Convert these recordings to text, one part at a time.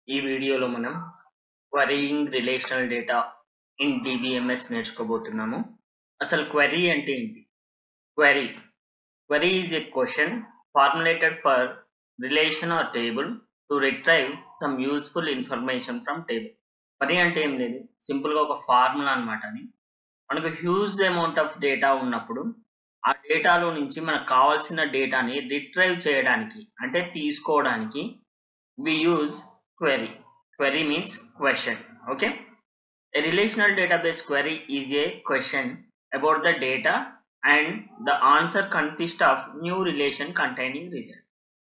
ఈ వీడియోలో మనం querying relational data in DBMS నేర్చుకోబోతున్నాము అసలు క్వరీ అంటే ఏంటి query query is a question formulated for relation or table to retrieve some useful information from table query అంటే ఏం లేదు సింపుల్గా ఒక ఫార్ములా అనమాట అది మనకు హ్యూజ్ అమౌంట్ ఆఫ్ డేటా ఉన్నప్పుడు ఆ డేటాలో నుంచి మనకు కావాల్సిన డేటాని రిట్రైవ్ చేయడానికి అంటే తీసుకోవడానికి we use query. Query means question. Okay. A relational database query is a question about the data and the answer consists of new relation containing result.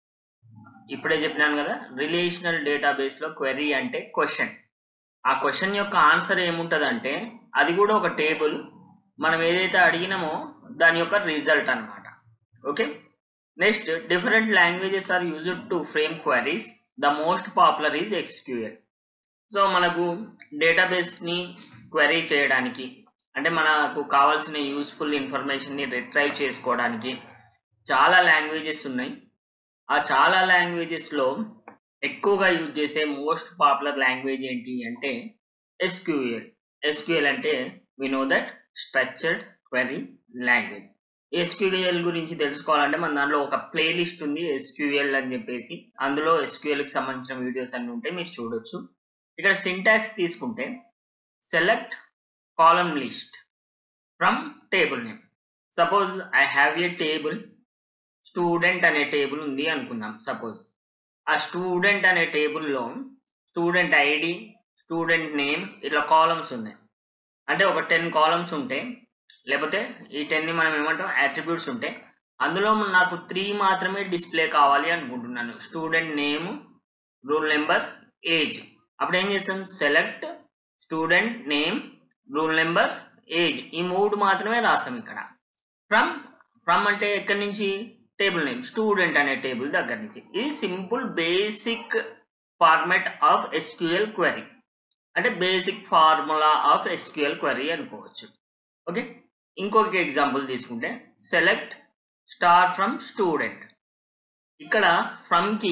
ఇప్పుడే చెప్పినాను కదా రిలేషనల్ డేటాబేస్లో క్వెరీ అంటే క్వశ్చన్ ఆ క్వశ్చన్ యొక్క ఆన్సర్ ఏముంటుందంటే అది కూడా ఒక టేబుల్ మనం ఏదైతే అడిగినామో దాని యొక్క రిజల్ట్ అన్నమాట okay next different languages are used to frame queries the most popular is SQL so మనకు డేటాబేస్ని క్వరీ చేయడానికి అంటే మనకు కావాల్సిన యూస్ఫుల్ ఇన్ఫర్మేషన్ని రిట్రైవ్ చేసుకోవడానికి చాలా లాంగ్వేజెస్ ఉన్నాయి ఆ చాలా లాంగ్వేజెస్లో ఎక్కువగా యూజ్ చేసే మోస్ట్ పాపులర్ లాంగ్వేజ్ ఏంటి అంటే ఎస్క్యూఎల్ ఎస్క్యూఎల్ అంటే we know that structured query language SQL గురించి తెలుసుకోవాలంటే మన దాంట్లో ఒక ప్లేలిస్ట్ ఉంది ఎస్క్యూఎల్ అని చెప్పేసి అందులో SQL కి సంబంధించిన వీడియోస్ అన్ని ఉంటాయి మీరు చూడొచ్చు ఇక్కడ సింటాక్స్ తీసుకుంటే select column list from table name suppose I have a table student అనే టేబుల్ ఉంది అనుకుందాం సపోజ్ ఆ స్టూడెంట్ అనే టేబుల్లో స్టూడెంట్ ఐడి స్టూడెంట్ నేమ్ ఇట్లా కాలమ్స్ ఉన్నాయి అంటే ఒక టెన్ కాలమ్స్ ఉంటాయి లేకపోతే ఈ టెన్ని మనం ఏమంటాం అట్రిబ్యూట్స్ ఉంటాయి అందులో నాకు త్రీ మాత్రమే డిస్ప్లే కావాలి అనుకుంటున్నాను student name roll number age అప్పుడు ఏం చేస్తాం select student name roll number age ఈ మూడు మాత్రమే రాస్తాం ఇక్కడ ఫ్రమ్ ఫ్రమ్ అంటే ఎక్కడి నుంచి టేబుల్ నేమ్ స్టూడెంట్ అనే టేబుల్ దగ్గర నుంచి ఇది simple basic format of SQL query అంటే basic formula of SQL query అనుకోవచ్చు ఓకే ఇంకొక ఎగ్జాంపుల్ తీసుకుంటే సెలెక్ట్ స్టార్ ఫ్రమ్ స్టూడెంట్ ఇక్కడ ఫ్రమ్కి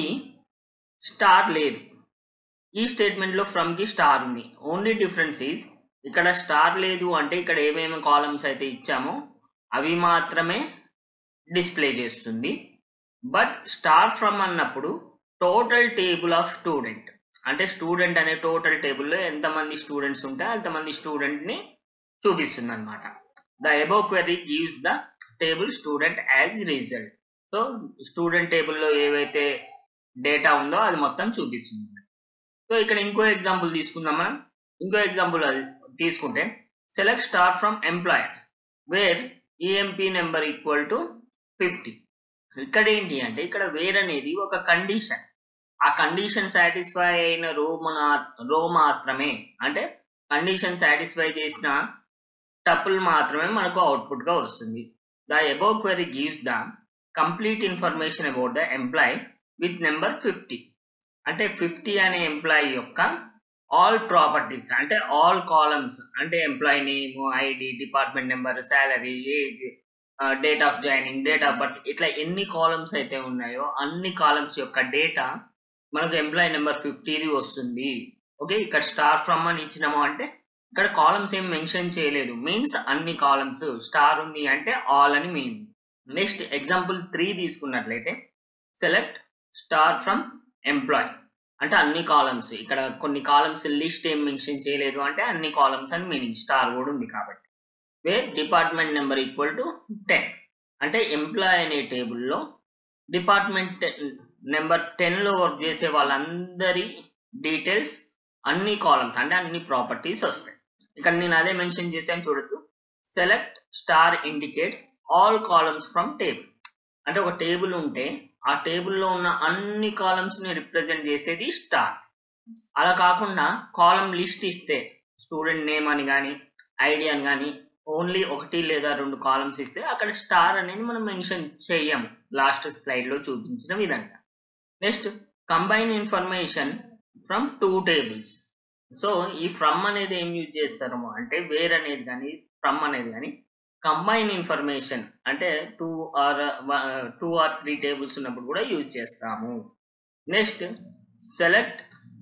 స్టార్ లేదు ఈ స్టేట్మెంట్లో ఫ్రమ్కి స్టార్ ఉంది ఓన్లీ డిఫరెన్స్ ఈజ్ ఇక్కడ స్టార్ లేదు అంటే ఇక్కడ ఏమేమి కాలమ్స్ అయితే ఇచ్చామో అవి మాత్రమే డిస్ప్లే చేస్తుంది బట్ స్టార్ ఫ్రమ్ అన్నప్పుడు టోటల్ టేబుల్ ఆఫ్ స్టూడెంట్ అంటే స్టూడెంట్ అనే టోటల్ టేబుల్లో ఎంతమంది స్టూడెంట్స్ ఉంటే అంతమంది స్టూడెంట్ని చూపిస్తుంది అనమాట the above query gives the table student as result so student టేబుల్లో ఏవైతే డేటా ఉందో అది మొత్తం చూపిస్తుంది సో ఇక్కడ ఇంకో ఎగ్జాంపుల్ తీసుకుందాం మనం ఇంకో ఎగ్జాంపుల్ తీసుకుంటే select star from employer where EMP number equal to fifty ఇక్కడ ఏంటి అంటే ఇక్కడ వేర్ అనేది ఒక కండిషన్ ఆ కండిషన్ సాటిస్ఫై అయిన రో మన రో మాత్రమే అంటే కండిషన్ సాటిస్ఫై చేసిన టపుల్ మాత్రమే మనకు అవుట్పుట్ గా వస్తుంది the above query gives the complete information about the employee with number fifty అంటే ఫిఫ్టీ అనే ఎంప్లాయీ యొక్క ఆల్ ప్రాపర్టీస్ అంటే ఆల్ కాలమ్స్ అంటే employee name ID department number salary age date of joining date of birth ఇట్లా ఎన్ని columns అయితే ఉన్నాయో అన్ని కాలమ్స్ యొక్క డేటా మనకు ఎంప్లాయీ నెంబర్ ఫిఫ్టీది వస్తుంది ఓకే ఇక్కడ స్టార్ ఫ్రమ్ అని ఇచ్చినాము అంటే ఇక్కడ కాలమ్స్ ఏం మెన్షన్ చేయలేదు మీన్స్ అన్ని కాలమ్స్ స్టార్ ఉంది అంటే ఆల్ అని మీన్ నెక్స్ట్ ఎగ్జాంపుల్ త్రీ తీసుకున్నట్లయితే సెలెక్ట్ స్టార్ ఫ్రమ్ ఎంప్లాయ్ అంటే అన్ని కాలమ్స్ ఇక్కడ కొన్ని కాలమ్స్ లిస్ట్ ఏం మెన్షన్ చేయలేదు అంటే అన్ని కాలమ్స్ అని మీనింగ్ స్టార్ కూడా ఉంది కాబట్టి where department number equal to ten అంటే ఎంప్లాయ్ అనే టేబుల్లో డిపార్ట్మెంట్ నెంబర్ టెన్లో వర్క్ చేసే వాళ్ళందరి డీటెయిల్స్ అన్ని కాలమ్స్ అంటే అన్ని ప్రాపర్టీస్ వస్తాయి ఇక్కడ నేను అదే మెన్షన్ చేశాను చూడొచ్చు select star indicates all columns from table అంటే ఒక టేబుల్ ఉంటే ఆ టేబుల్లో ఉన్న అన్ని కాలమ్స్ ని రిప్రజెంట్ చేసేది స్టార్ అలా కాకుండా కాలం లిస్ట్ ఇస్తే స్టూడెంట్ నేమ్ అని కానీ ఐడి అని కానీ ఓన్లీ ఒకటి లేదా రెండు కాలమ్స్ ఇస్తే అక్కడ స్టార్ అనేది మనం మెన్షన్ చెయ్యము లాస్ట్ స్లైడ్లో చూపించిన విధంగా next combine information from two tables so ఈ ఫ్రమ్ అనేది ఏం యూజ్ చేస్తారు అంటే వేర్ అనేది కానీ ఫ్రమ్ అనేది కానీ కంబైన్ ఇన్ఫర్మేషన్ అంటే two or two or three tables ఉన్నప్పుడు కూడా యూజ్ చేస్తాము నెక్స్ట్ సెలెక్ట్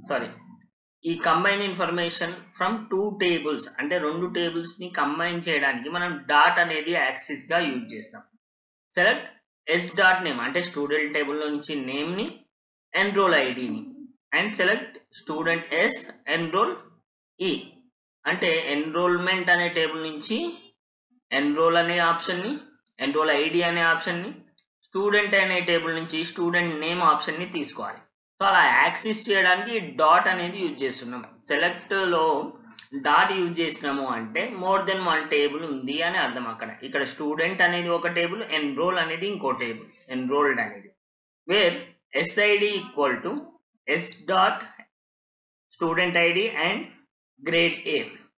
సారీ ఈ combine information from two tables అంటే రెండు టేబుల్స్ ని కంబైన్ చేయడానికి మనం డాట్ అనేది యాక్సిస్ గా యూజ్ చేస్తాం సెలెక్ట్ ఎస్ డాట్ నేమ్ అంటే స్టూడెంట్ టేబుల్ నుంచి నేమ్ ని ఎన్రోల్ ఐడిని and select student S enroll ఈ అంటే ఎన్రోల్మెంట్ అనే టేబుల్ నుంచి ఎన్రోల్ అనే ఆప్షన్ ని ఎన్రోల్ ఐడి అనే ఆప్షన్ ని స్టూడెంట్ అనే టేబుల్ నుంచి స్టూడెంట్ నేమ్ ఆప్షన్ ని తీసుకోవాలి సో అలా యాక్సెస్ చేయడానికి డాట్ అనేది యూజ్ చేస్తున్నాం సెలెక్ట్ లో డాట్ యూజ్ చేసినాము అంటే మోర్ దెన్ వన్ టేబుల్ ఉంది అని అర్థం అక్కడ ఇక్కడ స్టూడెంట్ అనేది ఒక టేబుల్ ఎన్రోల్ అనేది ఇంకో టేబుల్ ఎన్రోల్డ్ అనేది where SID equal to S dot student ID and grade A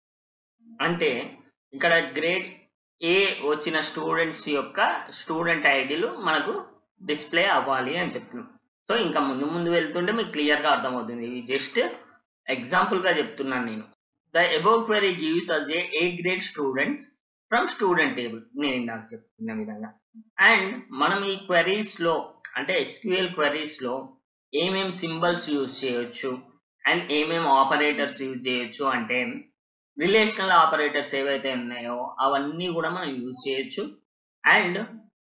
అంటే ఇక్కడ గ్రేడ్ ఏ వచ్చిన స్టూడెంట్స్ యొక్క స్టూడెంట్ ఐడీలు మనకు డిస్ప్లే అవ్వాలి అని చెప్తున్నాం సో ఇంకా ముందు ముందు వెళ్తుంటే మీకు క్లియర్గా అర్థమవుతుంది ఇవి జస్ట్ ఎగ్జాంపుల్గా చెప్తున్నాను నేను the above query gives us A A grade students from student table నేను ఇందాక చెప్తున్న విధంగా అండ్ మనం ఈ క్వెరీస్లో అంటే ఎస్క్యూఎల్ క్వెరీస్లో ఏమేం సింబల్స్ యూజ్ చేయొచ్చు అండ్ ఏమేం ఆపరేటర్స్ యూజ్ చేయొచ్చు అంటే రిలేషనల్ ఆపరేటర్స్ ఏవైతే ఉన్నాయో అవన్నీ కూడా మనం యూజ్ చేయొచ్చు అండ్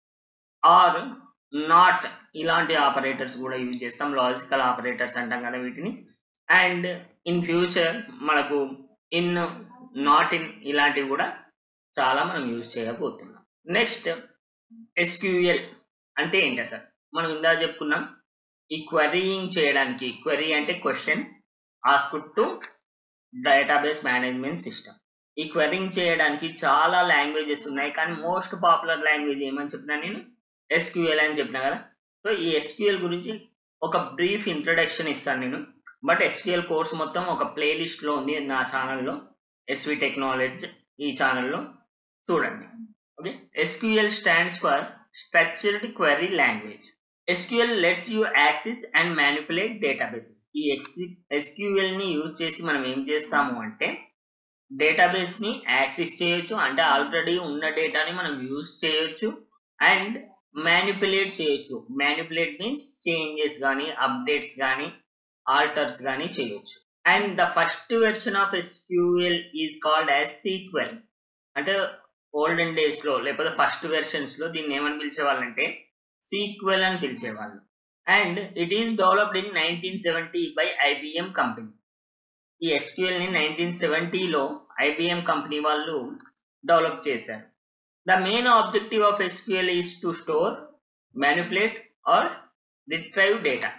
ఆర్ నాట్ ఇలాంటి ఆపరేటర్స్ కూడా యూజ్ చేస్తాం లాజికల్ ఆపరేటర్స్ అంటాం కదా వీటిని అండ్ ఇన్ ఫ్యూచర్ మనకు ఇన్ నాట్ ఇన్ ఇలాంటివి కూడా చాలా మనం యూజ్ చేయబోతున్నాం నెక్స్ట్ ఎస్క్యూఎల్ అంటే ఏంటి సార్ మనం ఇందా చెప్పుకున్నాం ఈ క్వరీయింగ్ చేయడానికి క్వరీ అంటే question ask to database management system ఈ క్వరింగ్ చేయడానికి చాలా లాంగ్వేజెస్ ఉన్నాయి కానీ మోస్ట్ పాపులర్ లాంగ్వేజ్ ఏమని చెప్పినా నేను ఎస్క్యూఎల్ అని చెప్పినా కదా సో ఈ ఎస్క్యూఎల్ గురించి ఒక బ్రీఫ్ ఇంట్రడక్షన్ ఇస్తాను నేను బట్ ఎస్క్యూఎల్ కోర్స్ మొత్తం ఒక ప్లేలిస్ట్లో ఉంది నా ఛానల్లో ఎస్వి టెక్నాలజీ ఈ ఛానల్లో చూడండి okay SQL stands for structured query language SQL lets you access and manipulate databases ఈ ఎస్క్యూఎల్ ని యూజ్ చేసి మనం ఏం చేస్తాము అంటే డేటాబేస్ ని యాక్సెస్ చేయొచ్చు అంటే ఆల్రెడీ ఉన్న డేటాని మనం యూజ్ చేయొచ్చు అండ్ మ్యానిపులేట్ చేయొచ్చు మ్యానిపులేట్ మీన్స్ చేంజెస్ కానీ అప్డేట్స్ కానీ ఆల్టర్స్ కానీ చేయొచ్చు and the first version of SQL is called as sequel అంటే ఓల్డెన్ డేస్ లో లేకపోతే ఫస్ట్ వెర్షన్స్ లో దీన్ని ఏమని పిలిచేవాళ్ళంటే సీక్వెల్ అని పిలిచేవాళ్ళు and it is developed in nineteen seventy by IBM company ఈ ఎస్క్యూఎల్ ని నైన్టీన్ సెవెంటీలో ఐబిఎం కంపెనీ వాళ్ళు డెవలప్ చేశారు the main objective of SQL is to store manipulate or retrieve data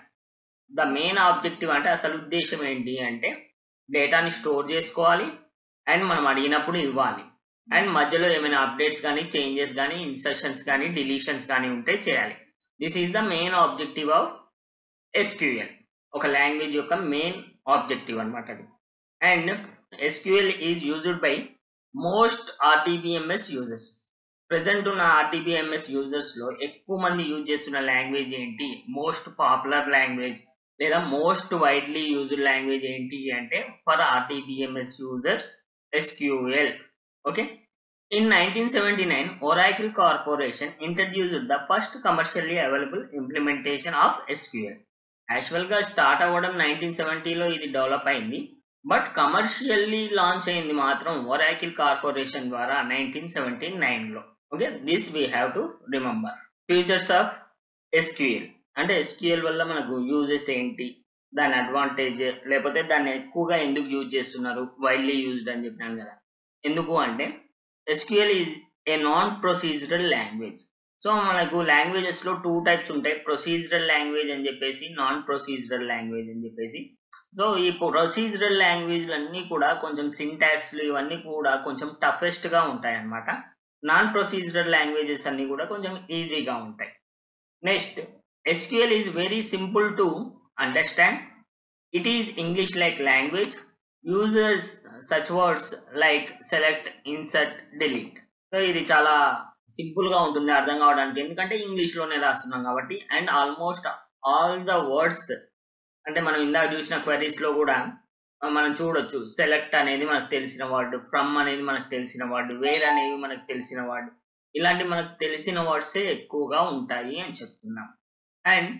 the main objective అంటే అసలు ఉద్దేశం ఏంటి అంటే డేటాని స్టోర్ చేసుకోవాలి అండ్ మనం అడిగినప్పుడు ఇవ్వాలి అండ్ మధ్యలో ఏమైనా అప్డేట్స్ కానీ చేంజెస్ కానీ ఇన్సర్షన్స్ కానీ డిలీషన్స్ కానీ ఉంటే చేయాలి this is the main objective of SQL ఒక లాంగ్వేజ్ యొక్క మెయిన్ ఆబ్జెక్టివ్ అనమాట అది and SQL is used by most RDBMS users present ఉన్న ఆర్టీబిఎంఎస్ యూజర్స్ లో ఎక్కువ మంది యూజ్ చేస్తున్న లాంగ్వేజ్ ఏంటి మోస్ట్ పాపులర్ లాంగ్వేజ్ లేదా మోస్ట్ వైడ్లీ యూజ్డ్ లాంగ్వేజ్ ఏంటి అంటే for RDBMS users SQL okay In 1979, Oracle Corporation introduced the first commercially available implementation of SQL. యాక్చువల్గా స్టార్ట్ అవ్వడం నైన్టీన్ సెవెంటీలో ఇది డెవలప్ అయింది బట్ కమర్షియల్లీ లాంచ్ అయింది మాత్రం ఒరాకిల్ కార్పొరేషన్ ద్వారా నైన్టీన్ సెవెంటీ నైన్లో okay this we have to remember futures of SQL అంటే SQL వల్ల మనకు యూజెస్ ఏంటి దాని అడ్వాంటేజ్ లేకపోతే దాన్ని ఎక్కువగా ఎందుకు యూజ్ చేస్తున్నారు వైడ్లీ యూజ్డ్ అని చెప్పినాను కదా ఎందుకు అంటే SQL is a non procedural language so మనకు లాంగ్వేజెస్ లో టూ టైప్స్ ఉంటాయి ప్రొసీజరల్ లాంగ్వేజ్ అని చెప్పేసి నాన్ ప్రొసీజరల్ లాంగ్వేజ్ అని చెప్పేసి సో ఈ ప్రొసీజరల్ లాంగ్వేజ్ అన్నీ కూడా కొంచెం సింటాక్స్లు ఇవన్నీ కూడా కొంచెం టఫెస్ట్ గా ఉంటాయి అన్నమాట నాన్ ప్రొసీజరల్ లాంగ్వేజెస్ అన్ని కూడా కొంచెం ఈజీగా ఉంటాయి next SQL is very simple to understand it is English like language users such words like select insert delete so ఇది చాలా సింపుల్ గా ఉంటుంది అర్థం కావడానికి ఎందుకంటే ఇంగ్లీష్ లోనే రాస్తున్నాం కాబట్టి and almost all the words అంటే మనం ఇందాక చూసిన క్వరీస్ లో కూడా మనం చూడొచ్చు సెలెక్ట్ అనేది మనకు తెలిసిన వర్డ్ ఫ్రమ్ అనేది మనకు తెలిసిన వర్డ్ వేర్ అనేవి మనకు తెలిసిన వర్డ్ ఇలాంటి మనకు తెలిసిన వర్డ్సే ఎక్కువగా ఉంటాయి అని చెప్తున్నాం and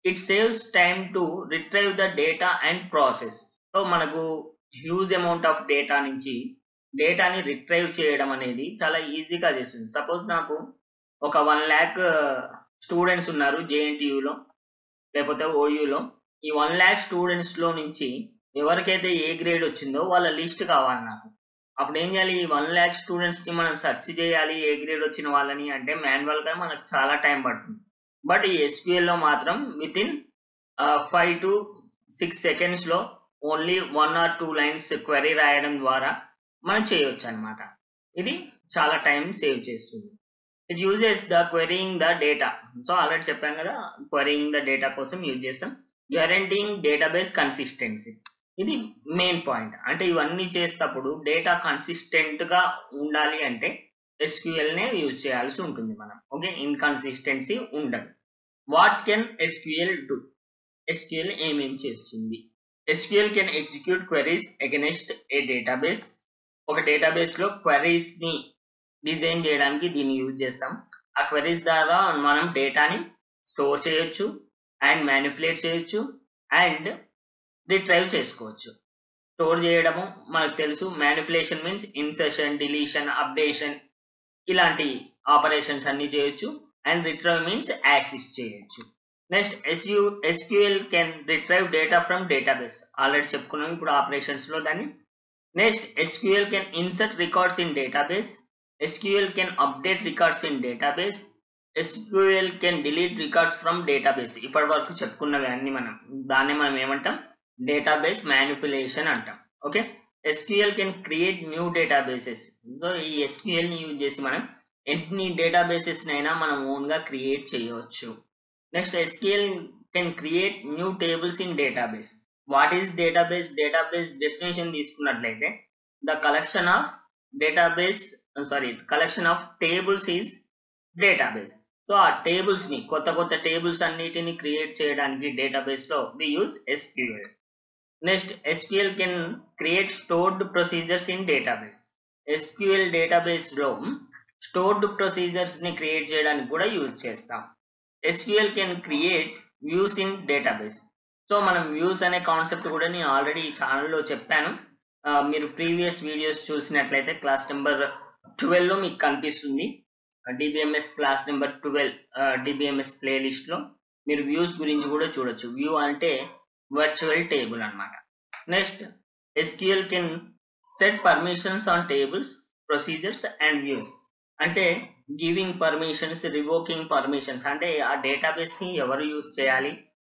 it saves time to retrieve the data and process so మనకు హ్యూజ్ అమౌంట్ ఆఫ్ డేటా నుంచి డేటాని రిట్రైవ్ చేయడం అనేది చాలా ఈజీగా చేస్తుంది సపోజ్ నాకు ఒక వన్ ల్యాక్ స్టూడెంట్స్ ఉన్నారు జేఎన్టీయూలో లేకపోతే ఓయూలో ఈ వన్ ల్యాక్ స్టూడెంట్స్లో నుంచి ఎవరికైతే ఏ గ్రేడ్ వచ్చిందో వాళ్ళ లిస్ట్ కావాలి నాకు అప్పుడు ఏం చేయాలి ఈ వన్ ల్యాక్ స్టూడెంట్స్కి మనం సెర్చ్ చేయాలి ఏ గ్రేడ్ వచ్చిన వాళ్ళని అంటే మాన్యువల్గా మనకు చాలా టైం పడుతుంది బట్ ఈ ఎస్క్యూఎల్లో మాత్రం with in five to six సెకండ్స్లో only one or two lines query రాయడం ద్వారా మనం చేయొచ్చు అనమాట ఇది చాలా టైం సేవ్ చేస్తుంది it uses the querying the data so already చెప్పాం కదా క్వెరీయింగ్ ద డేటా కోసం యూజ్ చేస్తాం గ్యారంటీయింగ్ డేటాబేస్ కన్సిస్టెన్సీ ఇది మెయిన్ పాయింట్ అంటే ఇవన్నీ చేసేటప్పుడు డేటా కన్సిస్టెంట్గా ఉండాలి అంటే ఎస్క్యూఎల్నే యూజ్ చేయాల్సి ఉంటుంది మనం ఓకే ఇన్కన్సిస్టెన్సీ ఉండదు what can SQL do SQL ఏమేం చేస్తుంది SQL can execute queries against a database ఒక డేటాబేస్లో క్వెరీస్ని డిజైన్ చేయడానికి దీన్ని యూజ్ చేస్తాం ఆ క్వెరీస్ ద్వారా మనం డేటాని స్టోర్ చేయొచ్చు అండ్ మ్యానిపులేట్ చేయొచ్చు అండ్ రిట్రైవ్ చేసుకోవచ్చు స్టోర్ చేయడము మనకు తెలుసు manipulation means insertion deletion updation ఇలాంటి ఆపరేషన్స్ అన్ని చేయొచ్చు అండ్ రిట్రైవ్ మీన్స్ యాక్సెస్ చేయొచ్చు నెక్స్ట్ ఎస్యూ SQL can retrieve data from database already చెప్పుకున్నాం ఇప్పుడు ఆపరేషన్స్లో దాన్ని next SQL can insert records in database SQL can update records in database SQL can delete records from database ఇప్పటి వరకు చెప్పుకున్నవి అన్ని మనం దాన్ని మనం ఏమంటాం డేటాబేస్ మ్యానిపులేషన్ అంటాం okay SQL can create new databases so ఈ ఎస్క్యూఎల్ని యూజ్ చేసి మనం ఎన్ని డేటాబేసెస్నైనా మనం ఓన్గా క్రియేట్ చేయవచ్చు next SQL can create new tables in database what is database database definition తీసుకున్నట్లయితే the collection of database sorry collection of tables is database so ఆ టేబుల్స్ని కొత్త కొత్త టేబుల్స్ అన్నిటిని క్రియేట్ చేయడానికి డేటాబేస్లో we use SQL next SQL can create stored procedures in database SQL డేటాబేస్లో స్టోర్డ్ ప్రొసీజర్స్ని క్రియేట్ చేయడానికి కూడా యూజ్ చేస్తాం SQL can create views in database so మనం వ్యూస్ అనే కాన్సెప్ట్ కూడా నేను ఆల్రెడీ ఈ ఛానల్లో చెప్పాను మీరు ప్రీవియస్ వీడియోస్ చూసినట్లయితే క్లాస్ నెంబర్ ట్వెల్వ్లో మీకు కనిపిస్తుంది DBMS class number twelve DBMS ప్లేలిస్ట్లో మీరు వ్యూస్ గురించి కూడా చూడొచ్చు వ్యూ అంటే వర్చువల్ టేబుల్ అనమాట next SQL can set permissions on tables procedures and views అంటే గివింగ్ పర్మిషన్స్ రివోకింగ్ పర్మిషన్స్ అంటే ఆ డేటాబేస్ని ఎవరు యూజ్ చేయాలి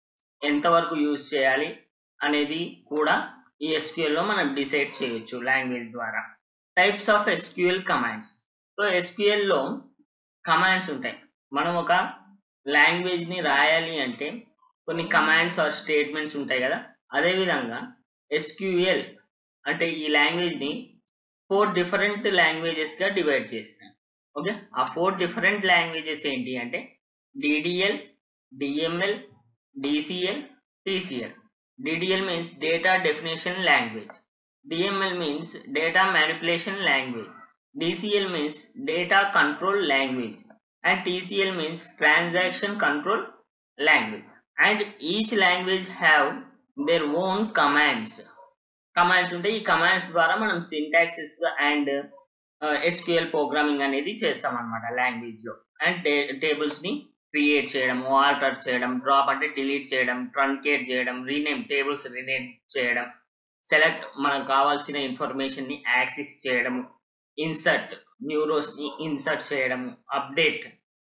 ఎంతవరకు యూజ్ చేయాలి అనేది కూడా ఈ ఎస్క్యూఎల్లో మనం డిసైడ్ చేయొచ్చు లాంగ్వేజ్ ద్వారా types of SQL commands so ఎస్క్యూఎల్లో కమాండ్స్ ఉంటాయి మనం ఒక లాంగ్వేజ్ని రాయాలి అంటే కొన్ని కమాండ్స్ ఆర్ స్టేట్మెంట్స్ ఉంటాయి కదా అదేవిధంగా ఎస్క్యూఎల్ అంటే ఈ లాంగ్వేజ్ని ఫోర్ డిఫరెంట్ లాంగ్వేజెస్గా డివైడ్ చేస్తాం ఓకే ఆ ఫోర్ డిఫరెంట్ లాంగ్వేజెస్ ఏంటి అంటే DDL DML DCL TCL DDL means data definition language DML means data manipulation language DCL means data control language and TCL means transaction control language and each language have their own commands commands ఉంటాయి ఈ commands ద్వారా మనం సింటాక్సిస్ and SQL programming అనేది చేస్తాం అనమాట లాంగ్వేజ్లో and టేబుల్స్ని create చేయడం ఆల్టర్ చేయడం డ్రాప్ అంటే డిలీట్ చేయడం ట్రంకేట్ చేయడం రీనేమ్ టేబుల్స్ రీనేమ్ చేయడం సెలెక్ట్ మనకు కావాల్సిన ఇన్ఫర్మేషన్ని యాక్సెస్ చేయడం ఇన్సర్ట్ న్యూ రోస్ని ఇన్సర్ట్ చేయడము అప్డేట్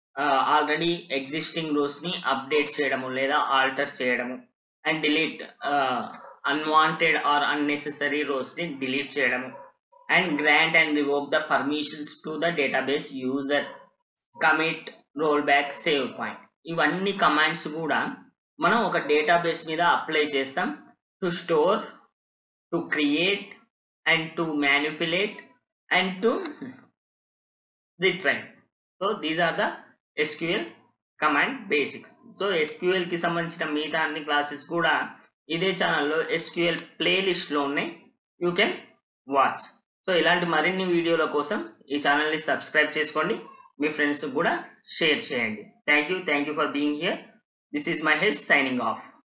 ఆల్రెడీ ఎగ్జిస్టింగ్ రోస్ని అప్డేట్ చేయడము లేదా ఆల్టర్ చేయడము and delete unwanted or unnecessary రోస్ని డిలీట్ చేయడము and grant and revoke the permissions to the database user commit rollback savepoint ఇవన్నీ కమాండ్స్ కూడా మనం ఒక డేటాబేస్ మీద అప్లై చేస్తాం to store to create and to manipulate and to retrieve. So these are the SQL command basics so ఎస్క్యూఎల్కి సంబంధించిన మిగతా అన్ని క్లాసెస్ కూడా ఇదే ఛానల్లో ఎస్క్యూఎల్ ప్లేలిస్ట్లో ఉన్నాయి యూ కెన్ వాచ్ సో ఇలాంటి మరిన్ని వీడియోల కోసం ఈ ఛానల్ని సబ్స్క్రైబ్ చేసుకోండి మీ ఫ్రెండ్స్ కూడా షేర్ చేయండి thank you thank you for being here This is Mahesh signing off.